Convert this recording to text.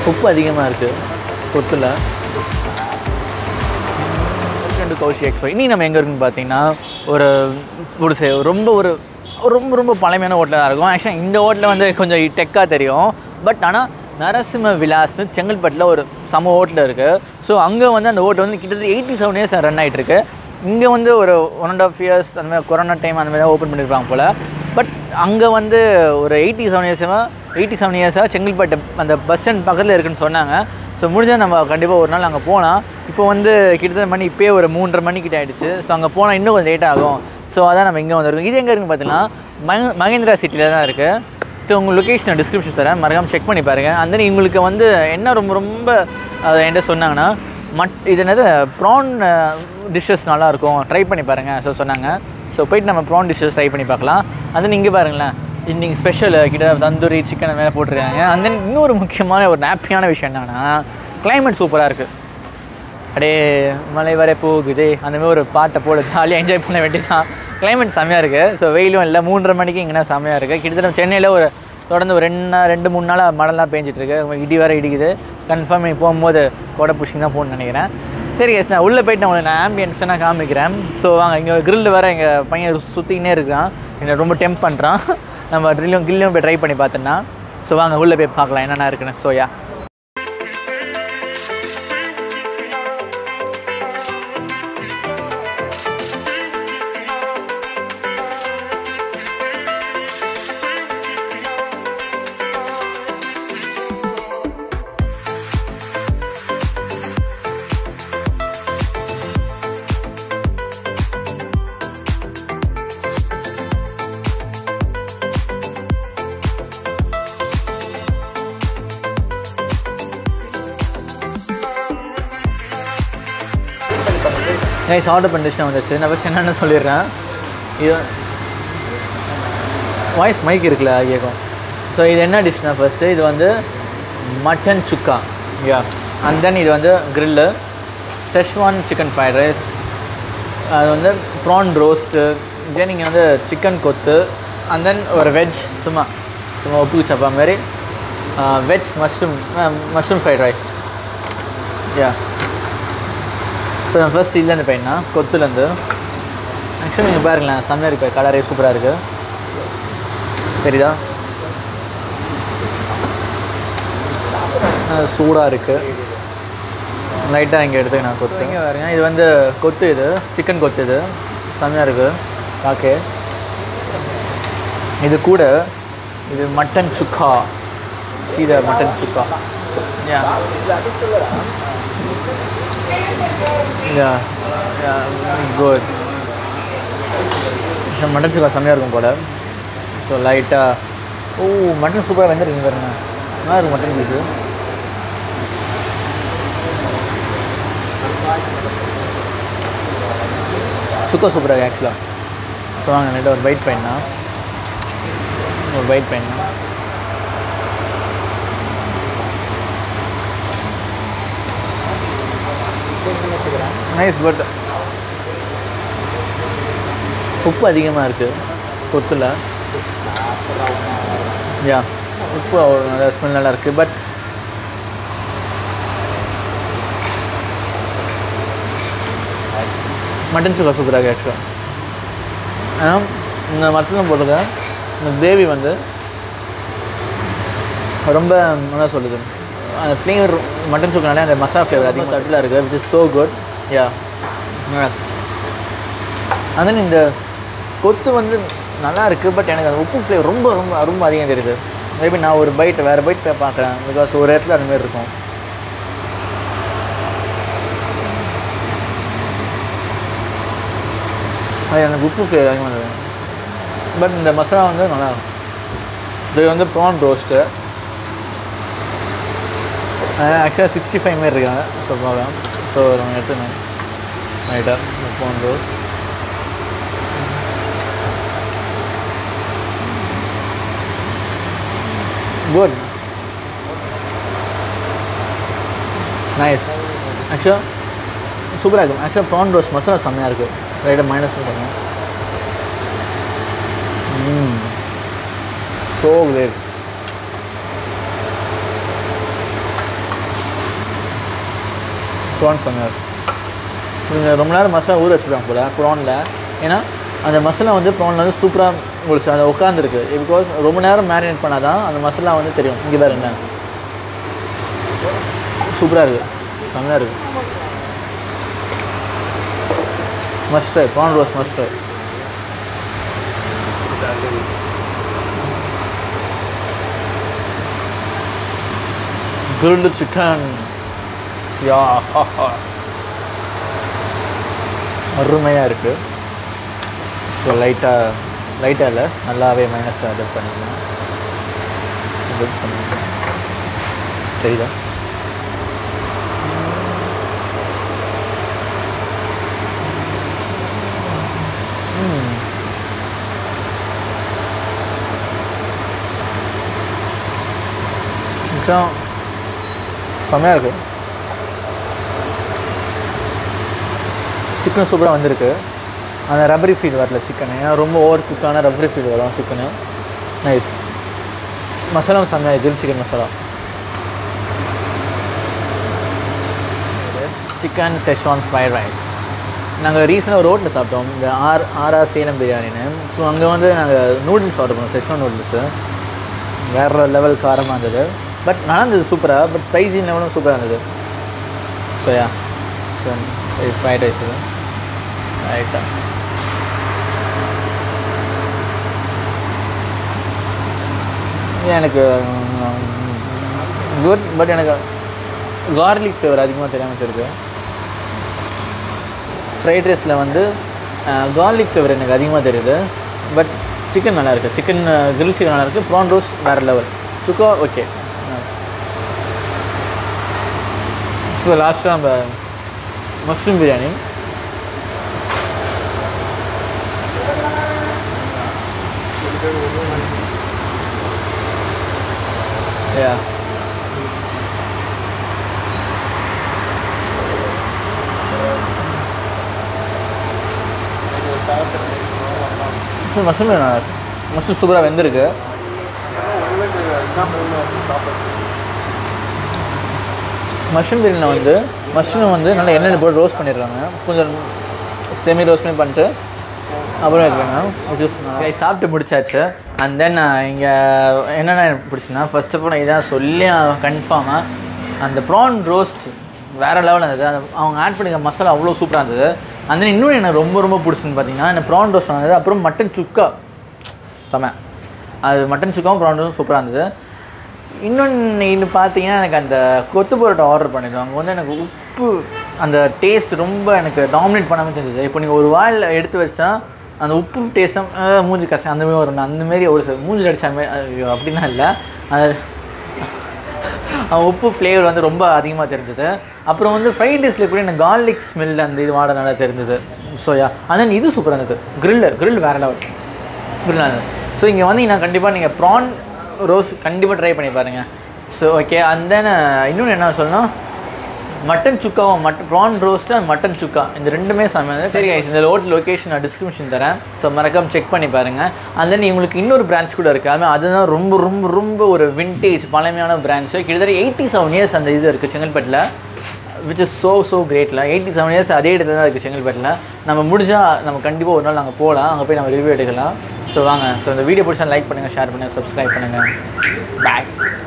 உப்பு அதிகமாக இருக்குது கொத்தில் டு கௌஷி எக்ஸ்போ இனி நம்ம எங்கே இருக்குன்னு பார்த்தீங்கன்னா ஒரு ஒரு சே- ரொம்ப ஒரு ஒரு ரொம்ப ரொம்ப பழமையான ஹோட்டலாக தான் இருக்கும் ஆக்சுவலாக இந்த ஹோட்டலில் வந்து கொஞ்சம் டெக்காக தெரியும் பட் ஆனால் நரசிம்ம விலாஸ்னு செங்கல்பட்டில் ஒரு சம ஹோட்டல் இருக்குது ஸோ அங்கே வந்து அந்த ஹோட்டல் வந்து கிட்டத்தட்ட எயிட்டி செவன் இயர்ஸ் ரன் ஆகிட்டு இருக்கு இங்கே வந்து ஒரு ஒன் அண்ட் ஆஃப் இயர்ஸ் அந்த மாதிரி கொரோனா டைம் அந்த மாதிரி தான் ஓப்பன் பண்ணியிருப்பாங்க போல் பட் அங்கே வந்து ஒரு எயிட்டி செவன் இயர்ஸாக எயிட்டி செவன் இயர்ஸாக செங்கல்பட்டு அந்த பஸ் ஸ்டாண்ட் பக்கத்தில் இருக்குன்னு சொன்னாங்க ஸோ முடிஞ்சால் நம்ம கண்டிப்பாக ஒரு நாள் அங்கே போகலாம் இப்போ வந்து கிட்டத்தட்ட மணி இப்போயே ஒரு மூன்றரை மணி கிட்ட ஆயிடுச்சு ஸோ அங்கே போனால் இன்னும் கொஞ்சம் லேட் ஆகும் ஸோ அதான் நம்ம இங்கே வந்திருக்கோம் இது எங்கே இருக்குன்னு பார்த்தீங்கன்னா மக மகேந்திரா சிட்டியில் தான் இருக்குது ஸோ உங்கள் லொக்கேஷனை டிஸ்கிரிப்ஷன் தரேன் மறக்காம செக் பண்ணி பாருங்கள் அந்த உங்களுக்கு வந்து என்ன ரொம்ப ரொம்ப அதை என்கிட்ட சொன்னாங்கன்னா மட் இது என்னது ப்ரான் டிஷ்ஷஸ் நல்லாயிருக்கும் ட்ரை பண்ணி பாருங்கள் ஸோ சொன்னாங்க ஸோ போயிட்டு நம்ம ப்ரான் டிஷ்ஷஸ் ட்ரை பண்ணி பார்க்கலாம் அது நீங்கள் பாருங்களேன் இன்னைக்கு ஸ்பெஷல் கிட்ட தந்தூரி சிக்கன் மேலே போட்டிருக்காங்க அந்த இன்னொரு முக்கியமான ஒரு ஹாப்பியான விஷயம் என்னன்னா climate சூப்பராக இருக்குது அப்படியே மழை வர போகுது அந்த மாதிரி ஒரு பாட்டை போட ஜாலியாக என்ஜாய் பண்ண வேண்டியதான் climate செம்மையாக இருக்குது ஸோ வெயிலும் இல்லை மூன்றரை மணிக்கு இங்கே செம்மையாக இருக்குது கிட்டத்தட்ட சென்னையில் ஒரு தொடர்ந்து ஒரு ரெண்டு நாள் ரெண்டு மூணு நாளாக மழைலாம் பேஞ்சிட்டு இருக்கு இடி வேற இடிக்குது கன்ஃபார்ம் நீ போகும்போது கொடை புஷிங் தான் போகணும்னு நினைக்கிறேன் சரி எஸ் நான் உள்ளே போயிட்டு நான் உங்களுக்கு நான் ஆம்பியன்ஸ் நான் காமிக்கிறேன் ஸோ வாங்க இங்கே grill வேறு எங்கள் பையன் சுற்றிக்கினே இருக்கான் என்னை ரொம்ப டெம்ப் பண்ணுறான் நம்ம ட்ரில்லும் கில்லும் போய் ட்ரை பண்ணி பார்த்தோன்னா ஸோ வாங்க உள்ளே போய் பார்க்கலாம் என்னென்ன இருக்குன்னு சோயா கைஸ் ஆர்டர் பண்ணிட்டு வந்துச்சு நான் ஃபஸ்ட் என்னென்னு சொல்லிடுறேன் இது வாய்ஸ் மைக் இருக்குல்ல அது கேட்கும் ஸோ இது என்ன டிஷ்னா ஃபஸ்ட்டு இது வந்து mutton sukka yeah and then இது வந்து grill schezwan chicken fried rice அது வந்து ப்ரான் ரோஸ்ட்டு இதே நீங்கள் வந்து சிக்கன் கொத்து அண்ட் தென் ஒரு வெஜ் சும்மா சும்மா உப்பு சப்பா மாதிரி veg mushroom mushroom fried rice yeah so நான் ஃபர்ஸ்ட் இதுலேருந்து பையனா கொத்துலேருந்து ஆக்சுவலி நீங்கள் பாருங்களேன் செம்மையாக இருக்குது கலரே சூப்பராக இருக்குது தெரியுதா அது சூடாக இருக்குது லைட்டாக இங்கே எடுத்து நான் கொத்து இங்கே பாருங்க இது வந்து கொத்து இது சிக்கன் கொத்து இது செம்மையாக இருக்குது ஓகே இது கூட இது மட்டன் சுக்கா சீத mutton sukka yeah Yeah, yeah, good. So mutton sukka செம்மையாக இருக்கும் போல ஸோ லைட்டாக ஓ மட்டன் சூப்பராக வெந்திருக்கு பாருங்க நல்லா இருக்கும் மட்டன் பீஸு சுக்கா சூப்பராக ஆக்சுவலாக ஸோ வாங்க நைட்டு ஒரு பைட் பண்ணா ஒரு பைட் பண்ணா நைஸ் பட் உப்பு அதிகமாக இருக்குது கொத்தில் யா உப்பு அவ்வளோ நல்லா ஸ்மெல் நல்லா இருக்குது பட் மட்டன் சுக்கா சூப்பராக ஆக்சுவலாக ஆனால் இந்த மட்டன் போடுறது இந்த கிரேவி வந்து ரொம்ப நல்லா சொல்லுது அந்த ஃப்ளேவர் மட்டன் சுக்கனாலே அந்த மசாலா ஃப்ளேவர் அதிகமாக சட்டிலாக இருக்குது which is so good yeah and then இந்த கொத்து வந்து நல்லா இருக்குது பட் எனக்கு அந்த உப்பு ஃப்ளேவர் ரொம்ப ரொம்ப ரொம்ப அதிகம் தெரியுது மேபி நான் ஒரு பைட் வேறு பைட் பார்க்குறேன் பிகாஸ் ஒரு இடத்துல அந்த மாதிரி இருக்கும் அது எனக்கு உப்பு ஃப்ளேவர் அதிகமாக இருந்தது பட் இந்த மசாலா வந்து நல்லா இருக்கும் இது வந்து ப்ரான் ரோஸ்ட்டு ஆக்சுவலாக சிக்ஸ்டி ஃபைவ் மாரி இருக்காங்க ஸோ பார்க்கலாம் ஸோ நம்ம எடுத்துக்கணும் ரைட்டாக ப்ரான் ரோஸ் குட் நைஸ் ஆக்சுவலாக சூப்பராக இருக்கும் ஆக்சுவலாக ப்ரான் ரோஸ் மசாலா செம்மையாக இருக்குது ரைட்டாக மைனஸ் பண்ணுங்க ஸோ கிரேட் ப்ரான் செம்மையாக இருக்கும் இவங்க ரொம்ப நேரம் மசாலா ஊற வச்சுருக்காங்க போல ப்ரானில் ஏன்னா அந்த மசாலா வந்து ப்ரானில் வந்து சூப்பராக உங்களுக்கு அதை உட்காந்துருக்கு பிகாஸ் ரொம்ப நேரம் மேரினேட் பண்ணால் தான் அந்த மசாலா வந்து தெரியும் இங்கே வேறு என்ன சூப்பராக இருக்குது செம்மையாக இருக்குது must try prawn roast must try grilled chicken yeah அருமையாக இருக்குது ஸோ லைட்டாக லைட்டாக இல்லை நல்லாவே மைனஸாக இது பண்ணிக்கலாம் இது பண்ணிக்கலாம் தெரியுதா ம். கொஞ்சம் செம்மையாக இருக்குது சிக்கன் சூப்பராக வந்திருக்கு அந்த ரப்பரி ஃபீல் வரல சிக்கனு ஏன்னா ரொம்ப ஓவர் குக்கான ரப்பரி ஃபீல் வரும் சிக்கனு நைஸ் மசாலாவும் செம்மையாக grill chicken masala chicken schezwan fried rice நாங்கள் ரீசெண்டாக ஒரு ரோட்டில் சாப்பிட்டோம் இந்த ஆர் ஆர்ஆர் சேலம் பிரியாணின்னு ஸோ அங்கே வந்து நாங்கள் நூடுல்ஸ் ஆர்டர் பண்ணோம் செஷ்வான் நூடுல்ஸு வேறு லெவல் காரமாக இருந்தது பட் நல்லா இருந்தது சூப்பராக பட் ஸ்பைசி லெவலும் சூப்பராக இருந்தது so yeah so fried rice இது ரைட்டா எனக்கு குட் பட் எனக்கு கார்லிக் ஃப்ளேவர் அதிகமாக தெரியாமல் தெரியுது ஃப்ரைட் ரைஸில் வந்து கார்லிக் ஃப்ளேவர் எனக்கு அதிகமாக தெரியுது பட் சிக்கன் நல்லா இருக்குது சிக்கன் கிரில் சிக்கன் நல்லா இருக்குது ப்ரான் ரோஸ் வேறு லெவல் சுக்கா ஓகே ஸோ லாஸ்ட்டாக நம்ம மஷ்ரூம் பிரியாணி Yeah. மஷ்ரூம் நல்லா இருக்கு மஷ்ரூம் சூப்பராக வெந்திருக்கு மஷ்ரூம் பிரியாணியில் வந்து மஷ்ரூம் வந்து நல்லா எண்ணெயில் போட்டு ரோஸ்ட் பண்ணிடுறாங்க கொஞ்சம் செமி ரோஸ்ட் பண்ணி பண்ணிட்டு அப்புறம் இருக்காங்க ஜூஸ் சாப்பிட்டு முடிச்சாச்சு அண்ட் தென் இங்கே என்னென்ன எனக்கு பிடிச்சுன்னா ஃபர்ஸ்ட் ஆஃப் ஆல் இதான் சொல்லி கன்ஃபார்மாக அந்த ப்ரான் ரோஸ்ட் வேறு லெவலில் இருந்தது அது அவங்க ஆட் பண்ணிக்க மசாலா அவ்வளோ சூப்பராக இருந்தது அந்த இன்னொன்று எனக்கு ரொம்ப ரொம்ப பிடிச்சுன்னு பார்த்தீங்கன்னா இந்த ப்ரான் ரோஸ்ட் வந்தது அப்புறம் மட்டன் சுக்கா செம அது மட்டன் சுக்காவும் ப்ரான் ரோஸும் சூப்பராக இருந்தது இன்னொன்று இன்னும் பார்த்தீங்கன்னா எனக்கு அந்த கொத்து பரோட்டா ஆர்டர் பண்ணியிருந்தோம் அங்கே வந்து எனக்கு உப்பு அந்த டேஸ்ட் ரொம்ப எனக்கு டாமினேட் பண்ணாமல் தெரிஞ்சது இப்போ நீங்கள் ஒரு வாயில் எடுத்து வச்சா அந்த உப்பு டேஸ்ட்டும் மூஞ்சி கசம் அந்த மாதிரி வரும் அந்த மாதிரி ஒரு சில மூஞ்சி அடிச்ச மாதிரி ஐயோ, அப்படின்னா இல்லை அது அந்த உப்பு ஃப்ளேவர் வந்து ரொம்ப அதிகமாக தெரிஞ்சது அப்புறம் வந்து ஃப்ரைட் ரைஸில் கூட எனக்கு garlic ஸ்மெல் அந்த இது வாட நல்லா தெரிஞ்சது ஸோயா அதனால் இது சூப்பராக இருந்தது grill grill வேறு லெவல் grill இருந்தது ஸோ இங்கே வந்து நான் கண்டிப்பாக நீங்கள் ப்ரான் ரோஸ் கண்டிப்பாக ட்ரை பண்ணி பாருங்கள் ஸோ ஓகே அண்ட் தென் இன்னொன்று என்ன சொல்லணும் மட்டன் சுக்காவும் மட் prawn roast and mutton sukka இந்த ரெண்டுமே செம்ம சரி guys, இந்த ஹோட்டல் லொக்கேஷன் நான் டிஸ்கிரிப்ஷன் தரேன் ஸோ மறக்காம செக் பண்ணி பாருங்கள் அண்ட் தென் இவங்களுக்கு இன்னொரு பிரான்ச் கூட இருக்குது அதுவும் அதுதான் ரொம்ப ரொம்ப ரொம்ப ஒரு விண்டேஜ் பழமையான பிரான்ச்சு கிட்டத்தட்ட எயிட்டி செவன் இயர்ஸ் அந்த இது இருக்குது செங்கல்பட்டில் விச் இஸ் ஸோ ஸோ கிரேட்டில் எயிட்டி செவன் இயர்ஸ் அதே இடத்துல தான் இருக்குது செங்கல்பட்டில் நம்ம முடிஞ்சால் நம்ம கண்டிப்பாக ஒரு நாள் நாங்கள் போகலாம் அங்கே போய் நம்ம ரிவ்யூ எடுக்கலாம் ஸோ வாங்க ஸோ இந்த வீடியோ பிடிச்சா லைக் பண்ணுங்கள் ஷேர் பண்ணுங்கள் சப்ஸ்கிரைப் பண்ணுங்கள் பாய்